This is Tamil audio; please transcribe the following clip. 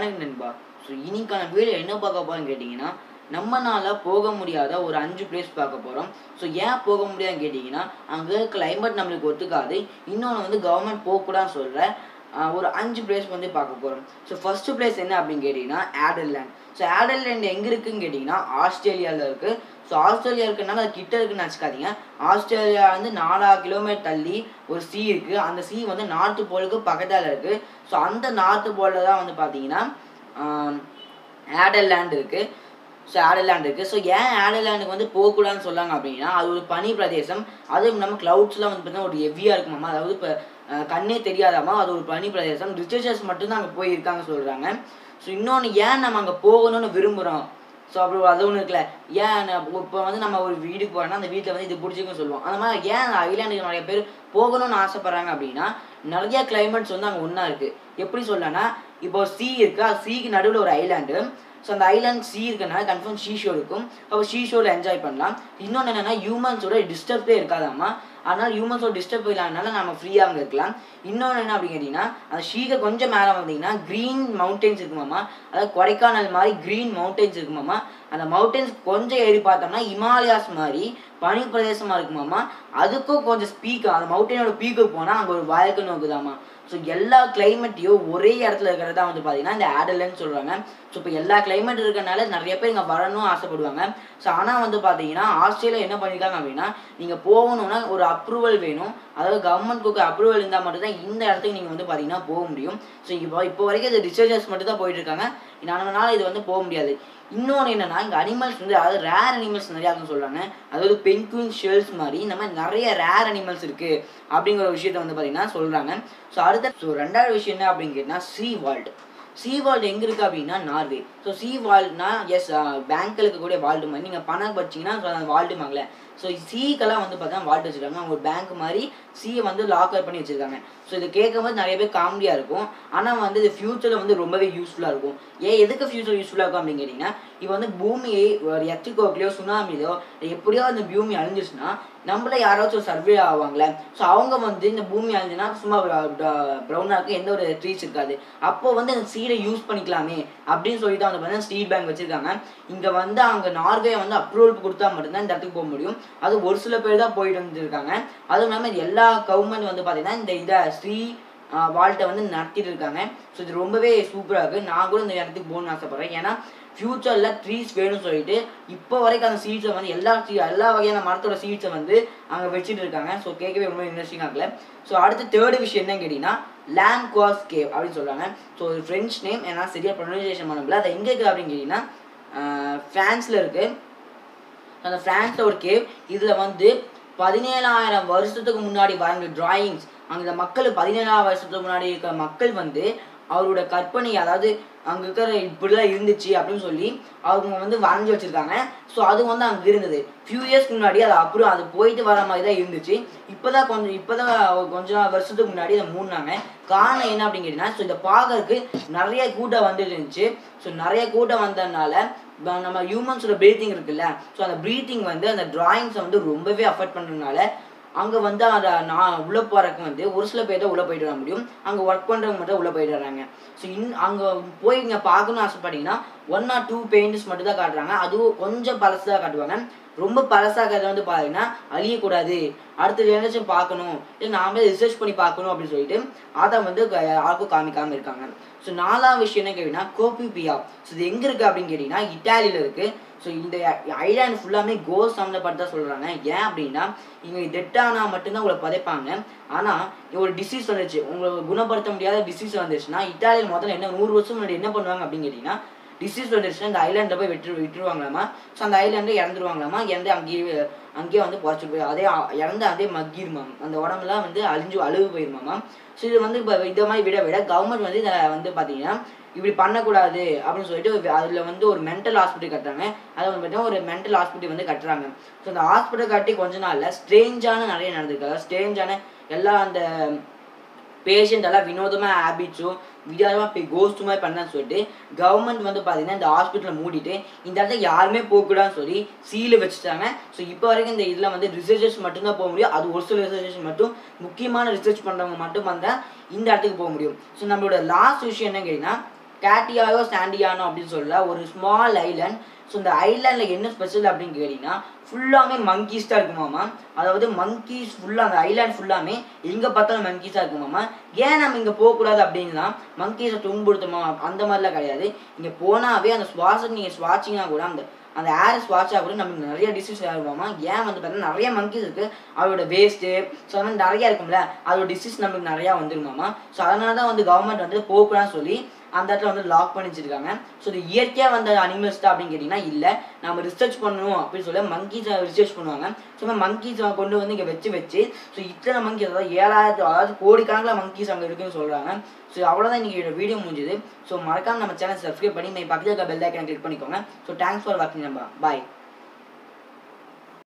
வணக்கம் நண்பா ஸோ இன்னைக்கான வீடியோ என்ன பார்க்க போறோம்னு கேட்டிங்கன்னா நம்மனால போக முடியாத ஒரு அஞ்சு பிளேஸ் பார்க்க போகிறோம் ஸோ ஏன் போக முடியாதுன்னு கேட்டிங்கன்னா அங்கே கிளைமேட் நம்மளுக்கு ஒத்துக்காது இன்னொன்று வந்து கவர்மெண்ட் போகக்கூடாதுன்னு சொல்கிற ஒரு அஞ்சு பிளேஸ் வந்து பார்க்க போகிறோம் ஸோ ஃபர்ஸ்ட் பிளேஸ் என்ன அப்படின்னு கேட்டிங்கன்னா ஆடர்லேண்ட் ஸோ ஆடர்லேண்ட் எங்கே இருக்குன்னு கேட்டிங்கன்னா ஆஸ்திரேலியாவில் இருக்குது ஸோ ஆஸ்திரேலியா இருக்குனால அது கிட்ட இருக்குன்னு நினச்சிக்காதீங்க ஆஸ்திரேலியா வந்து நாலா கிலோமீட்டர் தள்ளி ஒரு சீ இருக்குது அந்த சீ வந்து நார்த்து போலுக்கு பக்கத்தால் இருக்குது ஸோ அந்த நார்த்து போலில் தான் வந்து பார்த்தீங்கன்னா ஆடர்லேண்ட் இருக்குது ஸோ ஆடர்லேண்ட் இருக்குது ஸோ ஏன் ஆடர்லேண்டுக்கு வந்து போகக்கூடாதுன்னு சொல்லாங்க அப்படின்னா அது ஒரு பனி பிரதேசம் அதுவும் இல்லாமல் க்ளவுட்ஸ்லாம் வந்து பார்த்தீங்கன்னா ஒரு ஹெவியாக இருக்குமாமா அதாவது இப்போ கண்ணே தெரியாதாமா அது ஒரு பனி பிரதேசம் ரிசர்ச்சர்ஸ் மட்டும்தான் அங்கே போயிருக்காங்க சொல்கிறாங்க ஸோ இன்னொன்று ஏன் நம்ம அங்கே போகணும்னு விரும்புகிறோம் ஸோ அப்படி அது ஒன்று இருக்குல்ல ஏன் இப்போ வந்து நம்ம ஒரு வீட்டுக்கு போகிறோம்னா அந்த வீட்டில் வந்து இது பிடிச்சிக்குன்னு சொல்லுவோம் அந்த மாதிரி ஏன் அந்த ஐலாண்டுக்கு நிறைய பேர் போகணும்னு ஆசைப்பட்றாங்க அப்படின்னா நிறைய கிளைமேட்ஸ் வந்து அங்கே ஒன்றா இருக்குது எப்படி சொல்லனா இப்போ சீ இருக்குது அது சீக்கு நடுவில் ஒரு ஐலாண்டு ஸோ அந்த ஐலாண்ட் சீ இருக்கனால கன்ஃபார்ம் ஷீ ஷோ இருக்கும் அப்போ ஷீ ஷோவில் என்ஜாய் பண்ணலாம் இன்னொன்று என்னென்னா ஹியூமன்ஸோட டிஸ்டர்பே இருக்காதாமா அதனால் ஹியூமன்ஸோட டிஸ்டர்ப் இல்லாதனால நம்ம ஃப்ரீயாக அங்கே இருக்கலாம் இன்னொன்று என்ன அப்படின்னு கேட்டிங்கன்னா அந்த ஷீகை கொஞ்சம் மேலே வந்தீங்கன்னா க்ரீன் மவுண்டெயின்ஸ் இருக்குமாமா அதாவது கொடைக்கானல் மாதிரி க்ரீன் மவுண்டெயின்ஸ் இருக்குமாமா அந்த மவுண்டெயின்ஸ் கொஞ்சம் ஏறி பார்த்தோம்னா இமாலயாஸ் மாதிரி பனி பிரதேசமாக இருக்குமாமா அதுக்கும் கொஞ்சம் ஸ்பீக் அந்த மவுண்டெயினோட பீக்குக்கு போனால் அங்கே ஒரு வயலுக்கு நோக்குதாமா ஸோ எல்லா கிளைமேட்டையும் ஒரே இடத்துல இருக்கிறதா வந்து பார்த்தீங்கன்னா இந்த ஆடலன்னு சொல்கிறாங்க ஸோ இப்போ எல்லா கிளைமேட் இருக்கிறனால நிறைய பேர் இங்கே வரணும் ஆசைப்படுவாங்க ஸோ ஆனால் வந்து பார்த்தீங்கன்னா ஆஸ்திரேலியா என்ன பண்ணியிருக்காங்க அப்படின்னா நீங்கள் போகணுன்னா ஒரு அப்ரூவல் வேணும் அதாவது கவர்மெண்ட் கொடுக்க அப்ரூவல் இருந்தால் மட்டும்தான் இந்த இடத்துக்கு நீங்கள் வந்து பார்த்தீங்கன்னா போக முடியும் ஸோ இப்போ இப்போ வரைக்கும் இது ரிசர்ச்சர்ஸ் மட்டும் தான் போயிட்டு இருக்காங்க அதனால இது வந்து போக முடியாது இன்னொன்று என்னன்னா இங்கே அனிமல்ஸ் வந்து அதாவது ரேர் அனிமல்ஸ் நிறையா இருக்குன்னு சொல்கிறாங்க அதாவது பென்குயின் ஷெல்ஸ் மாதிரி இந்த மாதிரி நிறைய ரேர் அனிமல்ஸ் இருக்குது அப்படிங்கிற ஒரு விஷயத்த வந்து பார்த்தீங்கன்னா சொல்கிறாங்க ஸோ அடுத்த ஸோ ரெண்டாவது விஷயம் என்ன அப்படின்னு கேட்டால் சீ வால்ட் சீ வால்டு எங்கே இருக்குது அப்படின்னா நார்வே ஸோ சீ வால்ட்னா எஸ் பேங்க்கில் இருக்கக்கூடிய வால்டு மாதிரி நீங்கள் பணம் வச்சிங்கன்னா அந்த வால்டு வாங்கல ஸோ சீக்கெல்லாம் வந்து பார்த்தா வால்ட் வச்சுருக்காங்க அவங்க ஒரு பேங்க் மாதிரி சீயை வந்து லாக்கர் பண்ணி வச்சுருக்காங்க ஸோ இது கேட்கும்போது நிறைய பேர் காமெடியாக இருக்கும் ஆனால் வந்து இது ஃப்யூச்சரில் வந்து ரொம்பவே யூஸ்ஃபுல்லாக இருக்கும் ஏன் எதுக்கு ஃப்யூச்சர் யூஸ்ஃபுல்லாக இருக்கும் அப்படின்னு கேட்டிங்கன்னா இப்போ வந்து பூமியை ஒரு எத்துக்கோக்கிலையோ சுனாமிலையோ எப்படியோ அந்த பூமி அழிஞ்சிச்சுன்னா நம்மள யாராச்சும் சர்வே ஆவாங்களே ஸோ அவங்க வந்து இந்த பூமி அழிஞ்சுன்னா சும்மா ப்ரௌனாக இருக்கும் எந்த ஒரு ட்ரீஸ் இருக்காது அப்போ வந்து அந்த சீடை யூஸ் பண்ணிக்கலாமே அப்படின்னு சொல்லி தான் வந்து பார்த்தீங்கன்னா ஸ்டீட் பேங்க் வச்சுருக்காங்க இங்கே வந்து அங்கே நார்வே வந்து அப்ரூவல் கொடுத்தா மட்டும்தான் இந்த இடத்துக்கு போக முடியும் அது ஒரு சில பேர் தான் போயிட்டு வந்துருக்காங்க அதுவும் இல்லாமல் எல்லா கவர்மெண்ட் வந்து பார்த்தீங்கன்னா இந்த இதை ஸ்ரீ வால்ட்டை வந்து நடத்திட்டு இருக்காங்க ஸோ இது ரொம்பவே சூப்பராக இருக்குது நான் கூட இந்த இடத்துக்கு போகணும்னு ஆசைப்பட்றேன் ஏன்னா ஃப்யூச்சரில் ட்ரீஸ் வேணும்னு சொல்லிட்டு இப்போ வரைக்கும் அந்த சீட்ஸை வந்து எல்லா எல்லா வகையான மரத்தோட சீட்ஸை வந்து அங்கே வச்சுட்டு இருக்காங்க ஸோ கேட்கவே ரொம்ப இன்ட்ரெஸ்டிங் ஆகல ஸோ அடுத்து தேர்டு விஷயம் என்னன்னு கேட்டிங்கன்னா லேண்ட் குவாஸ் கேவ் அப்படின்னு சொல்கிறாங்க ஸோ ஒரு ஃப்ரெஞ்ச் நேம் ஏன்னா சரியாக ப்ரொனன்சியேஷன் பண்ண முடியல அது எங்கே இருக்குது அப்படின்னு கேட்டிங்கன்னா ஃப்ரான்ஸில் இருக்குது அந்த ஃப்ரான்ஸில் ஒரு கேவ் இதில் வந்து பதினேழாயிரம் வருஷத்துக்கு முன்னாடி வரைஞ்ச டிராயிங்ஸ் அங்கே மக்கள் பதினேழாயிரம் வருஷத்துக்கு முன்னாடி இருக்கிற மக்கள் வந்து அவரோட கற்பனை அதாவது அங்கே இருக்கிற இப்படிலாம் இருந்துச்சு அப்படின்னு சொல்லி அவங்க வந்து வரைஞ்சி வச்சுருக்காங்க ஸோ அது வந்து அங்கே இருந்தது ஃபியூ இயர்ஸ்க்கு முன்னாடி அது அப்புறம் அது போயிட்டு வர மாதிரி தான் இருந்துச்சு இப்போ தான் கொஞ்சம் இப்போ தான் கொஞ்சம் வருஷத்துக்கு முன்னாடி அதை மூடினாங்க காரணம் என்ன அப்படின்னு கேட்டிங்கன்னா ஸோ இதை பார்க்கறதுக்கு நிறைய கூட்டம் வந்துட்டு இருந்துச்சு ஸோ நிறைய கூட்டம் வந்ததுனால நம்ம ஹியூமன்ஸோட ப்ரீத்திங் இருக்குல்ல ஸோ அந்த ப்ரீத்திங் வந்து அந்த டிராயிங்ஸை வந்து ரொம்பவே அஃபெக்ட் பண்ணுறதுனால அங்கே வந்து அதை நான் உள்ளே போகிறக்கு வந்து ஒரு சில பேர் தான் உள்ளே போயிட்டு வர முடியும் அங்கே ஒர்க் பண்ணுறவங்க மட்டும் உள்ளே போயிட்டு வராங்க ஸோ இன் அங்கே போய் இங்கே பார்க்கணும்னு ஆசைப்பட்டீங்கன்னா ஒன் ஆர் டூ பெயிண்ட்ஸ் மட்டும் தான் காட்டுறாங்க அதுவும் கொஞ்சம் பழசு தான் காட்டுவாங்க ரொம்ப பழசாகிறத வந்து பார்த்தீங்கன்னா அழியக்கூடாது அடுத்த ஜெனரேஷன் பார்க்கணும் இல்லை நாமளே ரிசர்ச் பண்ணி பார்க்கணும் அப்படின்னு சொல்லிட்டு அதை வந்து யாருக்கும் காமிக்காமல் இருக்காங்க ஸோ நாலாம் விஷயம் என்ன கேட்டிங்கன்னா கோபி பியா ஸோ இது எங்கே இருக்குது அப்படின்னு கேட்டிங்கன்னா இட்டாலியில் இருக்குது ஸோ இந்த ஐலாண்ட் ஃபுல்லாமே கோஸ் சம்மந்தப்பட்டதா சொல்கிறாங்க ஏன் அப்படின்னா இங்கே டெட்டானா மட்டும்தான் உங்களை பதைப்பாங்க ஆனால் ஒரு டிசீஸ் வந்துச்சு உங்களை குணப்படுத்த முடியாத டிசீஸ் வந்துச்சுன்னா இட்டாலியில் முதல்ல என்ன நூறு வருஷம் முன்னாடி என்ன பண்ணுவாங்க அப்படின்னு கேட்டிங்கன்னா டிசீஸ் வந்துருச்சுன்னா இந்த ஐலாண்டில் போய் விட்டு விட்டுருவாங்களாமா ஸோ அந்த ஐலாண்டை இறந்துருவாங்களாமா இறந்து அங்கேயே அங்கேயே வந்து குறைச்சிட்டு போய் அதே இறந்து அதே மக்கிருமாம் அந்த உடம்புலாம் வந்து அழிஞ்சு அழுகு போயிருமாமா ஸோ இது வந்து இப்போ இந்த மாதிரி விட விட கவர்மெண்ட் வந்து இதை வந்து பார்த்தீங்கன்னா இப்படி பண்ணக்கூடாது அப்படின்னு சொல்லிட்டு அதில் வந்து ஒரு மென்டல் ஹாஸ்பிட்டல் கட்டுறாங்க அதை வந்து பார்த்தீங்கன்னா ஒரு மென்டல் ஹாஸ்பிட்டல் வந்து கட்டுறாங்க ஸோ அந்த ஹாஸ்பிட்டல் கட்டி கொஞ்ச நாளில் ஸ்ட்ரேஞ்சான நிறைய நடந்திருக்கு ஸ்ட்ரேஞ்சான எல்லா அந்த பேஷண்ட் எல்லாம் வினோதமாக ஹேபிட்ஸும் வித்தியாசமாக போய் கோஸ்ட் மாதிரி பண்ணான்னு சொல்லிட்டு கவர்மெண்ட் வந்து பார்த்தீங்கன்னா இந்த ஹாஸ்பிட்டலை மூடிட்டு இந்த இடத்துல யாருமே போகக்கூடாதுன்னு சொல்லி சீல வச்சுட்டாங்க ஸோ இப்போ வரைக்கும் இந்த இதில் வந்து ரிசர்ச்சர்ஸ் மட்டும்தான் போக முடியும் அது ஒரு சில ரிசர்ச்சர்ஸ் மட்டும் முக்கியமான ரிசர்ச் பண்ணுறவங்க மட்டும் வந்தால் இந்த இடத்துக்கு போக முடியும் ஸோ நம்மளோட லாஸ்ட் விஷயம் என்ன கேட்டிங்கன்னா கேட்டியாயோ சாண்டியானோ அப்படின்னு சொல்ல ஒரு ஸ்மால் ஐலண்ட் ஸோ இந்த ஐலாண்டில் என்ன ஸ்பெஷல் அப்படின்னு கேட்டிங்கன்னா ஃபுல்லாமே மங்கீஸ் தான் இருக்குமாமா அதாவது மங்கீஸ் ஃபுல்லாக அந்த ஐலாண்ட் ஃபுல்லாமே எங்கே பார்த்தாலும் மங்கீஸாக இருக்குமாமா ஏன் நம்ம இங்கே போகக்கூடாது அப்படின்னா மங்கீஸை துன்புறுத்தமா அந்த மாதிரிலாம் கிடையாது இங்கே போனாவே அந்த சுவாசம் நீங்கள் சுவாச்சிங்கன்னா கூட அந்த அந்த ஏர் ஸ்வாட்சா கூட நமக்கு நிறைய டிசீஸ் ஆகுமாமா ஏன் வந்து பார்த்தீங்கன்னா நிறைய மங்கீஸ் இருக்கு அதோட வேஸ்ட்டு ஸோ அது மாதிரி நிறைய இருக்கும்ல அதோட டிசீஸ் நமக்கு நிறையா வந்துருமாமா ஸோ அதனால தான் வந்து கவர்மெண்ட் வந்து போகக்கூடாதுன்னு சொல்லி அந்த இடத்துல வந்து லாக் பண்ணி வச்சிருக்காங்க ஸோ இது இயற்கையாக வந்த அனிமல்ஸ் தான் அப்படின்னு கேட்டிங்கன்னா இல்லை நம்ம ரிசர்ச் பண்ணணும் அப்படின்னு சொல்லி மங்கீஸை ரிசர்ச் பண்ணுவாங்க ஸோ மங்கீஸ் கொண்டு வந்து இங்கே வச்சு வச்சு ஸோ இத்தனை மங்கீஸ் அதாவது ஏழாயிரத்து அதாவது கோடிக்கணக்கில் மங்கீஸ் அங்கே இருக்குன்னு சொல்கிறாங்க ஸோ அவ்வளோதான் இன்றைக்கி வீடியோ முடிஞ்சுது ஸோ மறக்காம நம்ம சேனல் சப்ஸ்கிரைப் பண்ணி பக்கத்தில் இருக்க பெல் ஐக்கனை கிளிக் பண்ணிக்கோங்க ஸோ தேங்க்ஸ் ஃபார் வாட்சிங் நம்பா பாய்